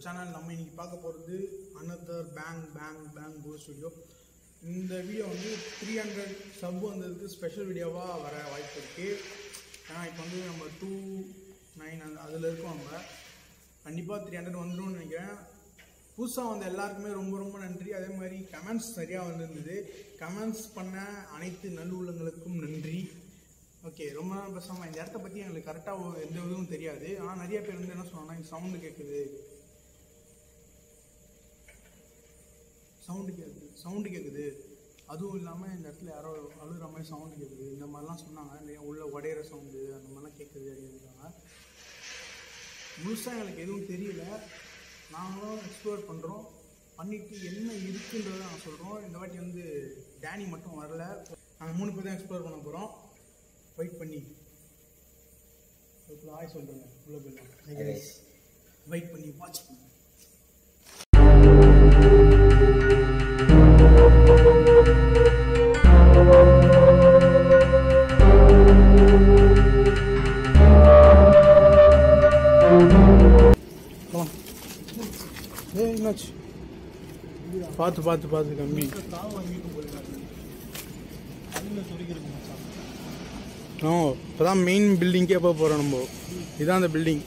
Channel நம்ம இன்னைக்கு பார்க்க போகிறது another bang bang bang go studio இந்த வீடியோ வந்து த்ரீ ஹண்ட்ரட் சப் வந்ததுக்கு ஸ்பெஷல் வீடியோவாக வர வாய்ப்பு இருக்குது ஏன்னா இப்போ வந்து நம்ம டூ நைன் அந்த அதில் இருக்கோம் நம்ம கண்டிப்பாக த்ரீ ஹண்ட்ரட் வந்துரும்னு நினைக்கிறேன் புதுசாக வந்த எல்லாருக்குமே ரொம்ப ரொம்ப நன்றி அதே மாதிரி கமெண்ட்ஸ் சரியாக வந்திருந்தது கமெண்ட்ஸ் பண்ண அனைத்து நல்லுள்ளங்களுக்கும் நன்றி ஓகே ரொம்ப நாள் பேசாமல் இந்த இடத்த பற்றி எங்களுக்கு கரெக்டாக எந்த இதுவும் தெரியாது ஆனால் நிறைய பேர் வந்து என்ன சொன்னாங்கன்னா இங்கே சவுண்டு கேட்குது சவுண்டு கேட்குது சவுண்டு கேட்குது அதுவும் இல்லாமல் இந்த இடத்துல யாரோ அழுகிற மாதிரி சவுண்டு கேட்குது இந்த மாதிரிலாம் சொன்னாங்க நிறைய உள்ள உடையிற சவுண்டு அந்த மாதிரிலாம் கேட்குது அப்படின்றாங்க முழுசாக எங்களுக்கு எதுவும் தெரியல நாங்களும் எக்ஸ்ப்ளோர் பண்ணுறோம் பண்ணிட்டு என்ன இருக்குன்றதை நாங்கள் சொல்கிறோம் இந்த வாட்டி வந்து டேனி மட்டும் வரல நாங்கள் மூணு பேர் தான் எக்ஸ்ப்ளோர் பண்ண போகிறோம் வெயிட் பண்ணி அதுக்குள்ள ஆய் சொல்கிறேங்க உள்ள போயிடலாம் வெயிட் பண்ணி வாட்ச் பண்ணுங்க போலாம். ஏய் என்னாச்சு பார்த்து பார்த்து பார்த்து கம்மி ஓ இப்போதான் மெயின் பில்டிங்கே போக போகிறோம் நம்ம இதான் அந்த பில்டிங்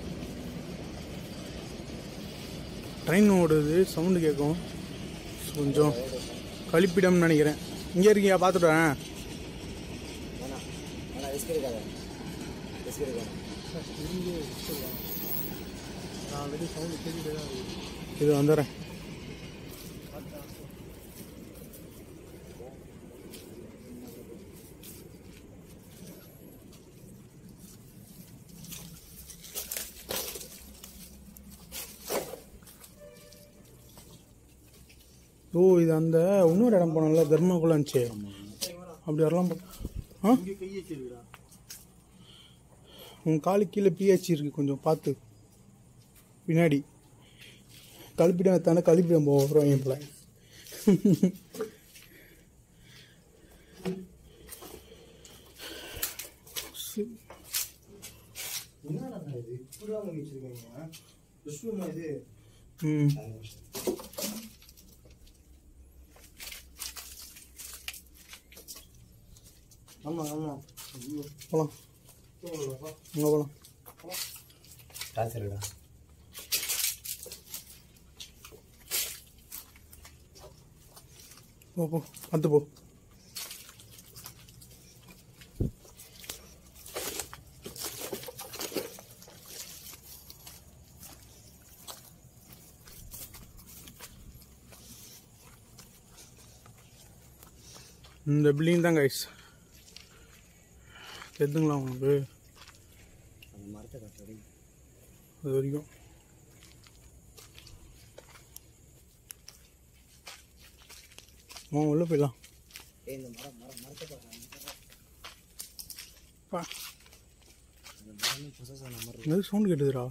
ட்ரெயின் ஓடுது சவுண்டு கேட்கும் கொஞ்சம் கழிப்பிடம்னு நினைக்கிறேன் இங்கே இருக்கியா பார்த்துட்டு வரேன் வேணாம் வேணாம் ரிஸ்க் இருக்காத ரிஸ்க் இருக்காது இது வந்துடுறேன் ஓ இது அந்த இன்னொரு இடம் போனோம்ல தர்மகுலம் இருந்துச்சு அப்படி வரலாம் போ- ஆ உன் காலு கீழே பிஹெச் இருக்கு கொஞ்சம் பார்த்து பின்னாடி கழிப்பிடம் தானே கழிப்பிடம் போகிறோம் என் போல என்னடா இது இப்படிலாம் பண்ணி வச்சிருக்கீங்க ரெஸ்ட்ரூம் இது ம் ஆமாம் ஆமாம் போகலாம் அங்கே போகலாம் டார்ச்சர்டா போ போ பார்த்து போ இந்த பில்டிங் தான் கைஸ் தெரிஞ்சுங்களா உங்களுக்கு அந்த மரத்தை காட்டுறது அது வரைக்கும் வாங்க உள்ள போயிடலாம் ஏய் இந்த மரம் மரம் மரத்தை காட்டுறாங்க பா அந்த மரமே புதுசாக மரம் என்னது சவுண்ட் கேட்டுதுடா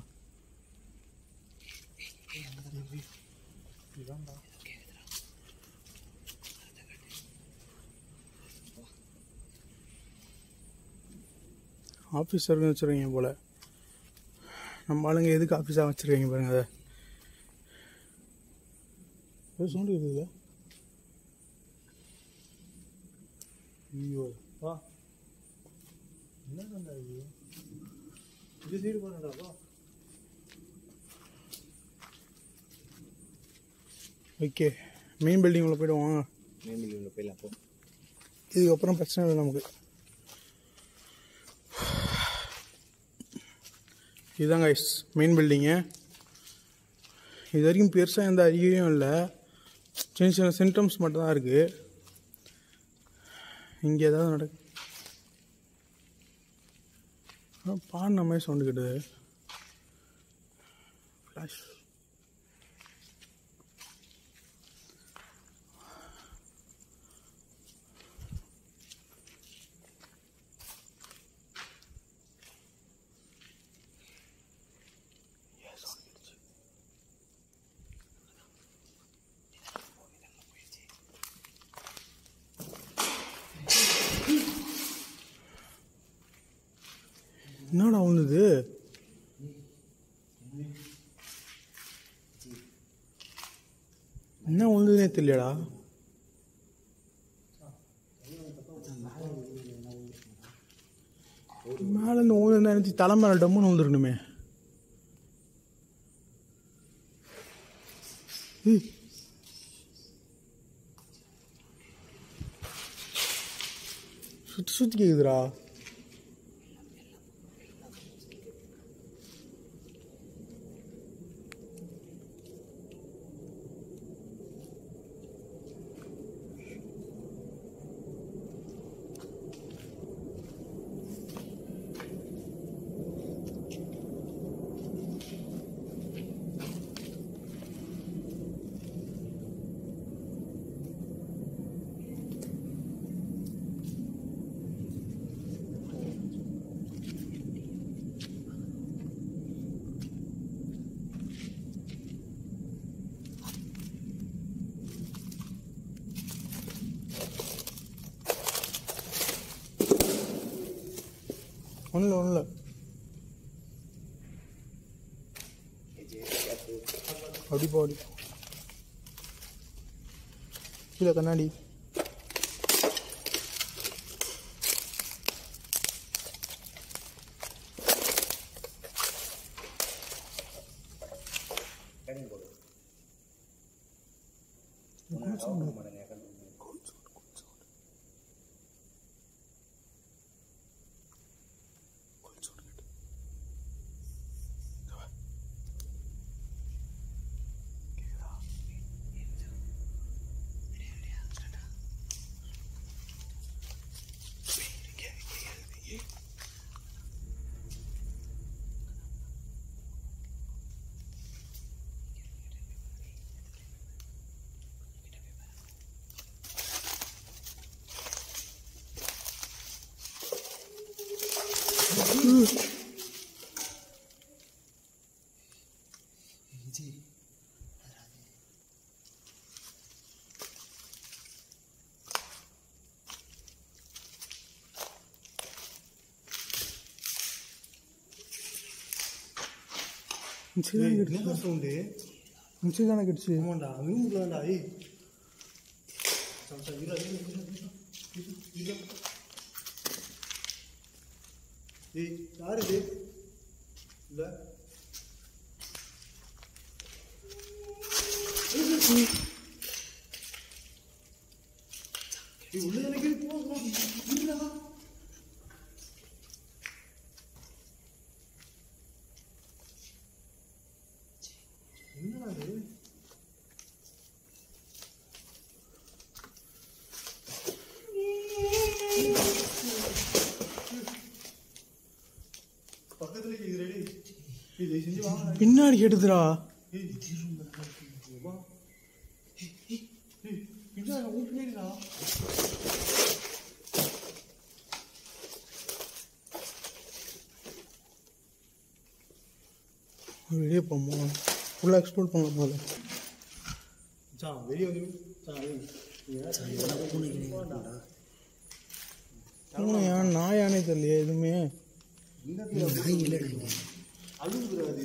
இதான்டா ஆஃபீஸருக்கு வச்சுருக்கீங்க போல் நம்ம ஆளுங்க எதுக்கு ஆஃபீஸாக வச்சுருக்கீங்க பாருங்க அதை ஏதோ சவுண்டு கேட்குதுல்ல ஐயோ வா என்னடா இது இது சைடு போறடா ஓகே மெயின் பில்டிங் உள்ள போய்டுவோம் மேமிலி உள்ள போயிடலாம் போ இதுக்கப்புறம் பிரச்சனை இல்லை நமக்கு இதுதான் கைஸ் மெயின் பில்டிங்கு இது வரைக்கும் பெருசாக எந்த அறிகுறியும் இல்லை சின்ன சின்ன சிம்டம்ஸ் மட்டும் தான் இருக்குது இங்கே ஏதாவது நடக்கு ஆ, பாடின மாதிரி சவுண்டு கேட்டுது ஃப்ளாஷ் என்னடா விழுந்தது என்ன ஒழுதுனே தெரியலடா மேல இருந்து ஓடு நினைச்சு தலை மேல டம்முன்னு வந்துருக்கணுமே ஏய். சுத்தி சுத்தி கேக்குதுடா ஒன்றும் ஒன்றும் அப்படி போ அப்படி போ. கீழே கண்ணாடி மிச்சம் என்ன சவுண்டு மிச்சம் தானே கிடச்சி ஆமாண்டா மீன்குள்ளடா ஏய் சம்சா இரு இரு, இரு, இரு, இரு, இரு. ஏய் யார் இது இல்ல ஏய் உள்ள எனக்கு போ போ இருடா என்னடா இது பக்கத்துல கேக்குது ரெடி இதை செஞ்சு வாங்க பின்னாடி கேட்டுதுடா ஏய் வா ஏய், ஏய், ஏய், பின்னாடி உன் பின்னாடிடா வெளியே போமா ஃபுல்லாக எக்ஸ்ப்ளோர் பண்ணலாம் போல மச்சான் வெளியே வந்து மச்சான், ஏய். பூனையா நாயானே தெரியலையே எதுவுமே இந்த இடத்துல அழுகுதுடா அது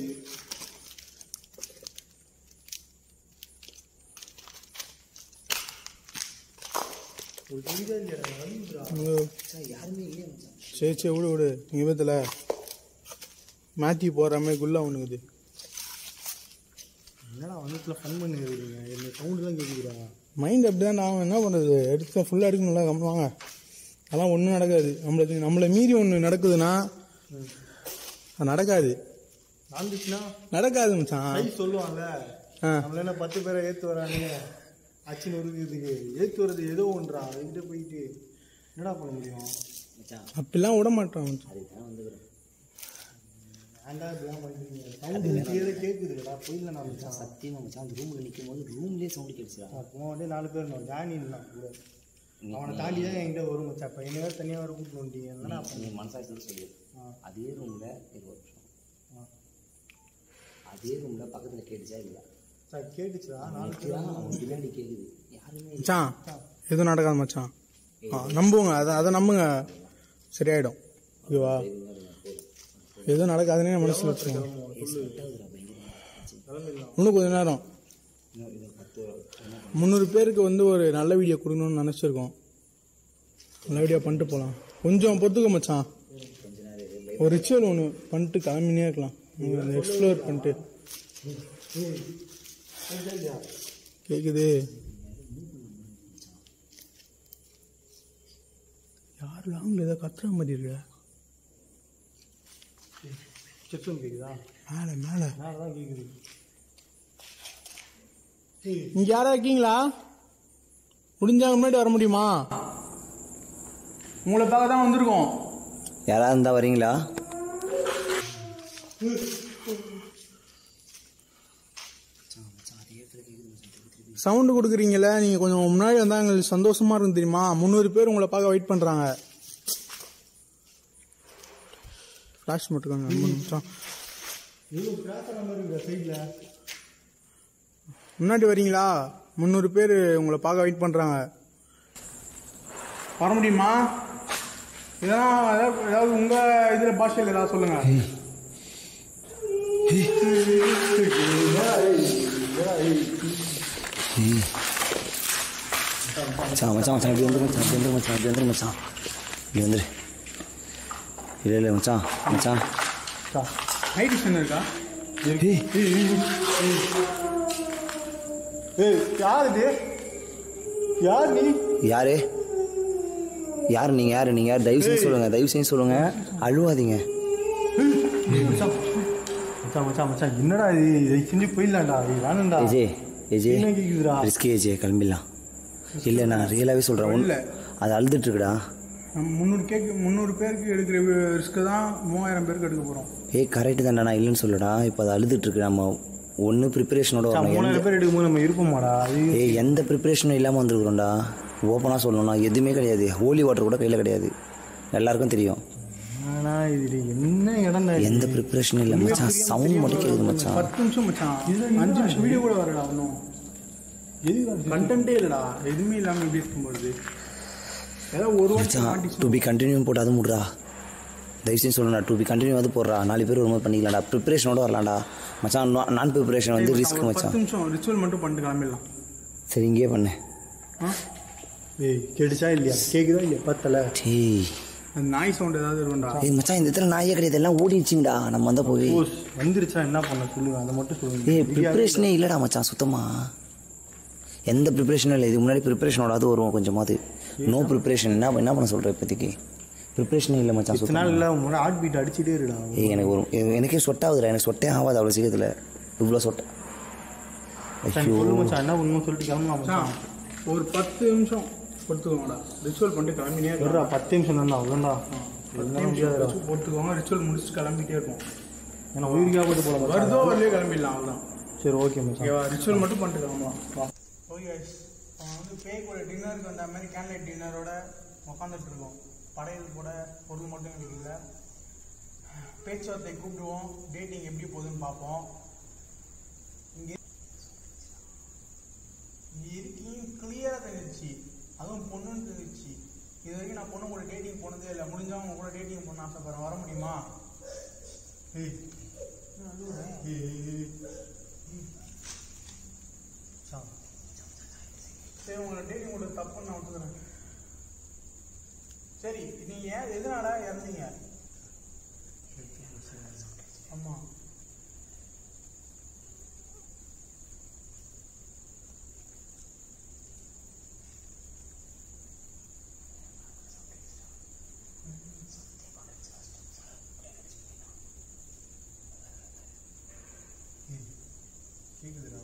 ஒரு தெரியுதா இல்லையா அழுகுதுடா ஐயோ. சரி சரி விடு விடு நீ விதத்தில் மாற்றி போகிற மாதிரி குள்ளா ஒன்றுக்குது என்னடா வந்துட்டுல ஃபன் பண்ணுறீங்க என்ன சவுண்டு தான் கேட்குதுடா மைண்ட் அப்படி தான் நான் என்ன பண்ணுறது எடுத்து ஃபுல்லாக எடுக்கணும்ல கம்மி வாங்க அதெல்லாம் ஒன்றும் நடக்காது நம்மளுக்கு நம்மளை மீறி ஒன்று நடக்குதுன்னா அது நடக்காது நடந்துச்சுன்னா நடக்காது மச்சான் கை சொல்லுவாங்க ஆ நம்மள என்ன பத்து பேரை ஏத்து வரானுங்க அச்சின் உருகுறதுக்கு ஏத்து வர்றது ஏதோ ஒன்றா அதுக்கிட்ட போயிட்டு என்னடா பண்ண முடியும் அப்படிலாம் விட மாட்டான் மச்சான் ஏன்டா இப்படிலாம் பண்றீங்க சவுண்டு ஏதோ கேட்குதுடா போயிடல நான் மச்சான் சத்தியமா மச்சான் அந்த ரூம்ல நிக்கும் போது ரூம்லயே சவுண்ட் கேட்டுச்சுடா போனே நாலு பேர் நான் ஜானி இருந்தான் கூட அவனை தாண்டி தான் என்கிட்ட வரும் மச்சான் இப்போ என்ன வேறு தனியாக வர கூப்பிட்டு வந்துட்டீங்க என்னடா நீ மனசாட்சியோட சொல்லு ஆ. அதே ரூம்ல இது ஒரு நிமிஷம். ஆ. அதே ரூம்ல பக்கத்துல கேட்டுச்சா இல்ல சார் கேட்டுச்சுடா நாலு பேர் நிக்கிறான், அவன் பின்னாடி கேக்குது யாருமே இல்ல. மச்சான் எதுவும் நடக்காது மச்சான் ஆ நம்புங்க அதை அதை நம்புங்க சரியாயிடும் ஓகேவா எதுவும் நடக்காதுன்னே மனசில் வச்சுக்கோங்க ஏய், set ஆகுதுடா, பயங்கரமா. கிளம்பிடலாம் இன்னும் கொஞ்ச நேரம் இன்னும் இது பத்து என்ன முந்நூறு பேருக்கு வந்து ஒரு நல்ல வீடியோ கொடுக்கணும்னு நினச்சிருக்கோம் நல்ல வீடியோ பண்ணிட்டு போகலாம் கொஞ்சம் பொறுத்துக்க மச்சான் ஒரு ரிச்சுவல் ஒன்று பண்ணிட்டு கிளம்பினே இருக்கலாம் எக்ஸ்ப்ளோர் பண்ணிட்டு கேக்குது யார் லாங்கில் ஏதோ கத்துற மாதிரி இருக்க செக்ஷன் கேக்குதா மேலே மேலே நான் தான் கேக்குது இங்க யாரா இருக்கீங்களா முடிஞ்சாங்க முன்னாடி வர முடியுமா உங்களை பார்க்க தான் வந்திருக்கோம் யாராவது இருந்தால் வரீங்களா சவுண்டு கொடுக்குறீங்களே நீங்கள் கொஞ்சம் முன்னாடி வந்தால் எங்களுக்கு சந்தோஷமா இருக்கும் தெரியுமா முந்நூறு பேர் உங்களை பார்க்க வெயிட் பண்ணுறாங்க ஃப்ளாஷ் மட்டும் நிமிஷம் எவ்வளோ பிரார்த்தனை மாதிரி இருக்கா சைடில் முன்னாடி வரீங்களா முந்நூறு பேர் உங்களை பார்க்க வெயிட் பண்ணுறாங்க வர முடியுமா இதெல்லாம் ஏதாவது ஏதாவது உங்கள் இதில் பாஷையில் ஏதாவது சொல்லுங்கள் மச்சான் மச்சான் மச்சான் இப்படி வந்துரு மச்சான் இப்படி வந்துரு மச்சான் இப்படி வந்துரு மச்சான் இப்படி வந்துரு இல்லை இல்லை மச்சான் மச்சான் நைட் டிஷன் இருக்கா ஏய் ஏய் யார் இது யார் நீ யாரு யார் நீங்கள் யார் நீங்கள் யார் தயவு செஞ்சு சொல்லுங்கள் தயவு செஞ்சு சொல்லுங்கள் அழுவாதீங்க மச்சான் மச்சான் மச்சான் என்னடா இது இதை செஞ்சு போயிடலாம்டா இது வேணும்டா ஏஜே ஏஜே என்ன கேக்குதுடா ரிஸ்கே ஏஜே கிளம்பிடலாம் இல்லை நான் ரியலாகவே சொல்கிறேன் இல்ல. அது அழுதுட்டு இருக்குடா நம்ம முந்நூறு கேக்கு முந்நூறு பேருக்கு எடுக்கிற ரிஸ்க்கு தான் மூவாயிரம் பேருக்கு எடுக்க போகிறோம் ஏய் கரெக்டு தான்டா நான் இல்லைன்னு சொல்லடா இப்போ அது அழுதுட்டு இருக்கு நம்ம ஒன்று ப்ரிப்பரேஷனோட மச்சான், வரணும் எந்த மூணாயிரம் பேர் எடுக்கும்போது நம்ம இருப்போமாடா அது ஏய் எந்த ப்ரிப்பரேஷனும் இல்லாமல் வந்திருக்கிறோம்டா ஓப்பனாக சொல்லணும்னா எதுவுமே கிடையாது ஹோலி வாட்டர் கூட கையில் கிடையாது எல்லாருக்கும் தெரியும் ஆனா இது என்ன இடம்டா இது? எந்த ப்ரிப்பரேஷனும் இல்லை மச்சான் சவுண்ட் மட்டும் கேட்குது மச்சான் பத்து நிமிஷம் மச்சான் அஞ்சு நிமிஷம் வீடியோ கூட வரடா ஒன்றும் கண்டென்ட்டே இல்லைடா எதுவுமே இல்லாமல் எப்படி இருக்கும்போது ஏதோ ஒரு வருஷம் மச்சான் மாட்டிச்சு டு பி கண்டினியூ போட்டு அது முடுறா தயவு செஞ்சு சொல்லணும்டா டு பி கண்டினியூ வந்து போடுறா நாலு பேர் வரும்போது பண்ணிக்கலாம்டா ப்ரிப்பரேஷனோட வரலாம்டா மச்சான் நான் ப்ரிப்பரேஷன் வந்து ரிஸ்க் ஒரு மச்சான் பத்து நிமிஷம் ரிச்சுவல் மட்டும் பண்ணிட்டு கிளம்பிடலாம் சரி இங்கேயே பண்ணு ஆ ஏய் கேட்டுச்சா இல்லையா கேக்குதா இல்லையா பத்தல டேய் அந்த நாய் சவுண்ட் ஏதாவது இருக்கும்டா ஏய் மச்சான் இந்த இடத்துல நாயே கிடையாது எல்லாம் ஓடிடுச்சுங்கடா நம்ம வந்த போய் ஓ வந்துருச்சா என்ன பண்ண சொல்லுங்க அதை மட்டும் சொல்லுங்க ஏய் ப்ரிப்பரேஷனே இல்லைடா மச்சான் சுத்தமா எந்த ப்ரிப்பரேஷனும் இல்லை இது முன்னாடி ப்ரிப்பரேஷனோட அது வருவோம் கொஞ்சமாவது நோ ப்ரிப்பரேஷன் என்ன என்ன பண்ண சொல்கிற இப்போதைக்கு ப்ரிப்பரேஷனே இல்லை மச்சான் இத்தனை சுத்தமா நாள் இல்லை உங்களோட ஹார்ட் பீட் அடிச்சுட்டே இருடா ஏய் எனக்கு ஒரு எ- எனக்கே சொட் ஆகுதுடா எனக்கு சொட்டே ஆகாது அவ்வளோ சீக்கிரத்தில் இவ்வளோ சொட்ட மச்சான், ஐயோ சொல்லு மச்சான் என்ன பண்ணணும் சொல்லிட்டு கிளம்பலாம் மச்சான் மச்சான் ஒரு பத்து நிமிஷம் கொடுத்துக்கோங்கடா ரிச்சுவல் பண்ணிட்டு கிளம்பினே இருக்கலாம் வருடா பத்து நிமிஷம் தான்டா அவ்வளோண்டா பத்து நிமிஷம் வச்சு போட்டுக்கோங்க ரிச்சுவல் முடிச்சுட்டு கிளம்பிட்டே இருக்கும் ஏன்னா உயிருக்கா போட்டு போல மச்சான். வருதோ வரலையோ கிளம்பிடலாம் அவ்வளோதான் சரி ஓகே மச்சான் ஓகேவா ரிச்சுவல் மட்டும் பண்ணிட்டு கிளம்பலாம் ஓகே அவன் வந்து பேய் கூட டின்னருக்கு வந்த மாதிரி கேண்ட்லைட் டின்னரோட உட்காந்துட்டு இருக்கோம் படையல் கூட பொருள் மட்டும் எங்களுக்கு இல்லை பேச்சுவார்த்தை கூப்பிடுவோம் டேட்டிங் எப்படி போகுதுன்னு பார்ப்போம் இங்கே இங்கே இருக்கீங்க கிளியராக தெரிஞ்சிச்சு அதுவும் பொண்ணுன்னு தெரிஞ்சிச்சு இது வரைக்கும் நான் பொண்ணு கூட டேட்டிங் போனதே இல்லை முடிஞ்சவங்க கூட டேட்டிங் பண்ண ஆசைப்படுறேன் வர முடியுமா ஏய் என்ன அழுவுற? ஏய், ஏய், ஏய். சரி உங்களை டேட்டிங் கூட தப்புன்னு நான் விட்டுக்கிறேன் சரி நீங்க ஏன் எதனால இறந்தீங்க ஆமா கேக்குதுடா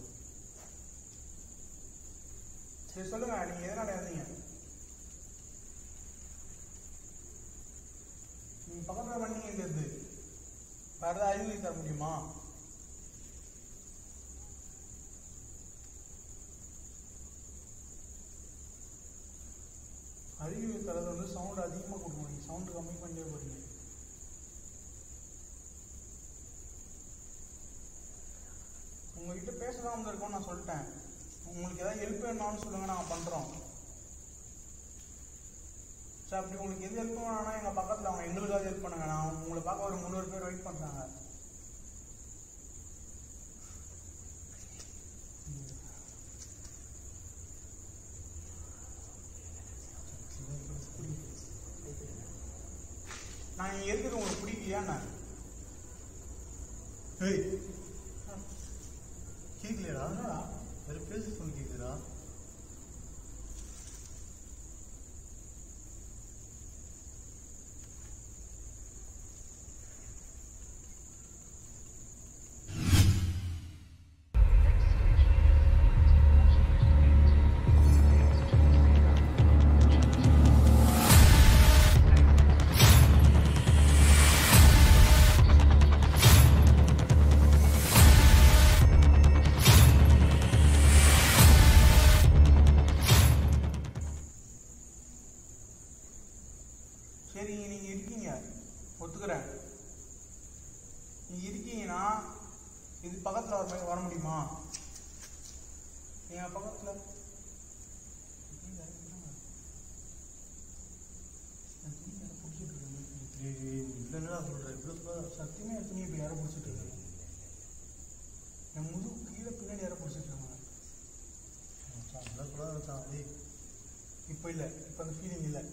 சரி சொல்லுங்க நீங்க எதனால இறந்தீங்க நீங்க பக்கத்துல பண்ணீங்கிறது வேற ஏதாவது அறிவுரை தர முடியுமா அறிவுரை தரது வந்து சவுண்ட் அதிகமா கொடுக்கணும் நீங்க சவுண்ட் கம்மி பண்ணிட்டே போறீங்க உங்ககிட்ட பேசலாம் வந்திருக்கோம் நான் சொல்லிட்டேன் உங்களுக்கு ஏதாவது ஹெல்ப் வேணும்னு சொல்லுங்க நாங்கள் பண்றோம் சரி அப்படி உங்களுக்கு எது ஹெல்ப் வேணாம்னா எங்க பக்கத்துல அவங்க எங்களுக்காவது ஹெல்ப் பண்ணுங்க நான் உங்களை பார்க்க ஒரு முந்நூறு பேர் வெயிட் பண்றாங்க நான் இங்கே இருக்கிறது உங்களுக்கு பிடிக்கலையா நான் ஏய் கேட்கலையடா வேற பேச சொல்லி கேட்குதுடா சரிங்க நீங்கள் இருக்கீங்க ஒத்துக்கிறேன் நீங்கள் இருக்கீங்கன்னா இது பக்கத்தில் வர வர முடியுமா என் பக்கத்தில் இல்லைன்னா சொல்கிறேன் இப்படி சொல்லாத. சத்தியமே எத்தனை இப்போ யாரை பிடிச்சிட்டு இருக்காங்க என் முதுகு கீழே பின்னாடி யாரை பிடிச்சிட்டு இருக்காங்க மச்சான், அப்படிலாம் சொல்லாத மச்சான். ஏய், இப்போ இல்லை இப்போ அந்த ஃபீலிங் இல்லை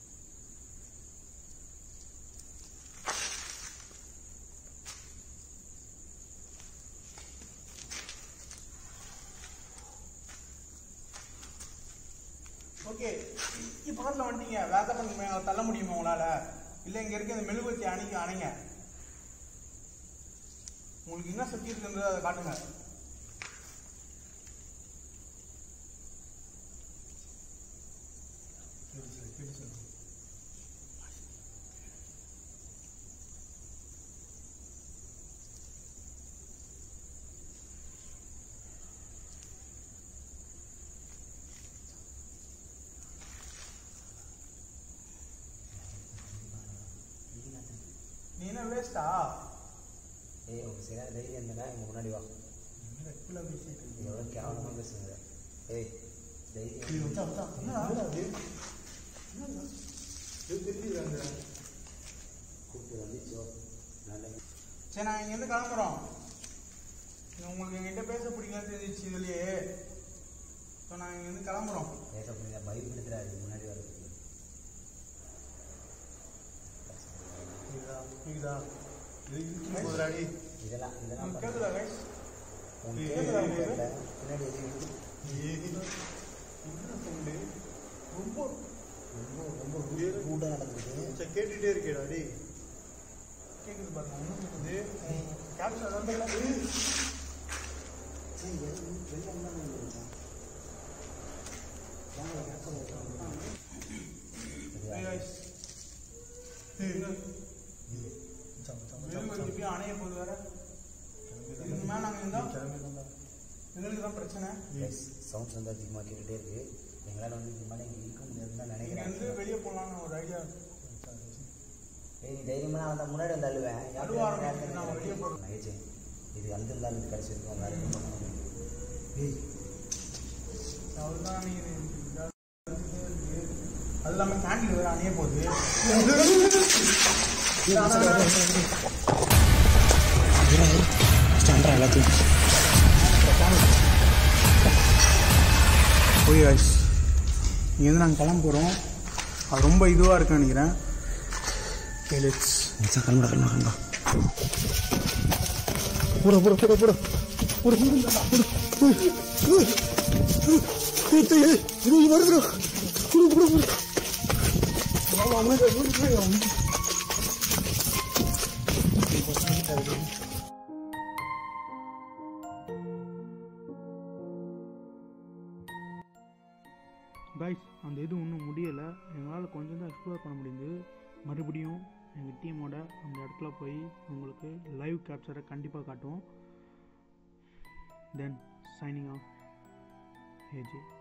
ஓகே இப்போ பக்கத்தில் வந்துட்டீங்க வேத பண்ணி தள்ள முடியுமா உங்களால் இல்லை இங்கே இருக்க இந்த மெழுகுவத்தி அணைக்க அணைங்க உங்களுக்கு என்ன சக்தி இருக்குன்றது அதை காட்டுங்க கேட்டு சொல்லு, கேட்டு சொல்லு. நீ என்ன வேஸ்டா ஏய் உங்க சரியான தைரியம் இருந்தா எங்க முன்னாடி வா என்ன இப்படிலாம் பேசிட்டு இது இருக்கீங்க? எவ்வளோ கேவலமாக பேசுங்க ஏய் ஏய், தைரியம் மச்சான், மச்சான், என்னடா இது? என்னடா? இது தெரியலையாங்க? கூப்பிட்டு வந்துச்சோ நல்ல சரி நான் இங்கேருந்து கிளம்புறோம் இது உங்களுக்கு என்கிட்ட பேச பிடிக்கலன்னு தெரிஞ்சிச்சு இதுலயே ஸோ நான் இங்கேருந்து கிளம்புறோம் பேச முடியல பயப்படுத்துறாரு முன்னாடி வரதுக்கு கேக்குதா? கேக்குதா? இது இழுத்துட்டு போகுதுடாடி. இதெல்லாம் இதெல்லாம் உங்களுக்கு பண்ண- கேட்குதா கைஸ் உங்களுக்கு கேக்குதா கேட்கல. உங்களுக்கு? பின்னாடி எதுவும் இருக்கு? ஏய், என்ன sound? ரொம்ப ரொம்ப ரொம்ப கூட்டாக நடந்துருக்கு மச்சான், கேட்டுட்டே இருக்கேடா டேய் கேட்குது பாருங்க ஒன்றும் கேட்குது கேப்சர் வந்து சரி வெள்ளம் வெள்ளம் தான் வந்துருக்கா வாங்க கேட்க கைஸ் மச்சான், மச்சான், மச்சான், மெழுகு மச்சான். வச்சு அணைய போது வேற கிளம்பிடலாம். இதுக்கு மேல நாங்க இருந்தா? கிளம்பிடலாம்டா. எங்களுக்கு தான் பிரச்சனை சவுண்ட்ஸ் வந்து அதிகமாக கேட்டுகிட்டே இருக்கு எங்களால் வந்து இதுக்கு மேலே இங்கே இருக்க முடியாதுன்னு தான் இங்க இருந்து நினைக்கிறேன் வெளியே போகலான்னு ஒரு ஐடியா மச்சான், ஏய் நீ தைரியமாக நான் வந்தால் முன்னாடி வந்து அழுவேன் அழுவ ஆரம்பிச்சு, நான் வெளியே போறேன். நகைச்சு இது அழுதுந்தாலும் இது கடைசி இருக்கும் வேறு எதுவும் பண்ண முடியாது ஏய் அவ்வளோதான் நீங்க அது இல்லாமல் கேண்டில் வேற அணைய போகுது ஸ்டாண்டா எல்லாத்தையும் ஓய் காய்ஸ் இங்கேருந்து நாங்கள் கிளம்ப போகிறோம் அது ரொம்ப இதுவாக இருக்குன்னு நினைக்கிறேன் லெட்ஸ் மச்சான் கிளம்புடா கிளம்புடா கிளம்புடா போடா போடா போடா போடா போடா இது வருதுடா போடா போடா போடா காய்ஸ் அந்த இது இன்னும் முடியலை எங்களால் கொஞ்சம் தான் எக்ஸ்ப்ளோர் பண்ண முடியுது மறுபடியும் எங்கள் டீமோட அந்த இடத்துல போய் உங்களுக்கு லைவ் கேப்சரை கண்டிப்பாக காட்டுவோம் தென் சைனிங் ஆஃப் ஏஜே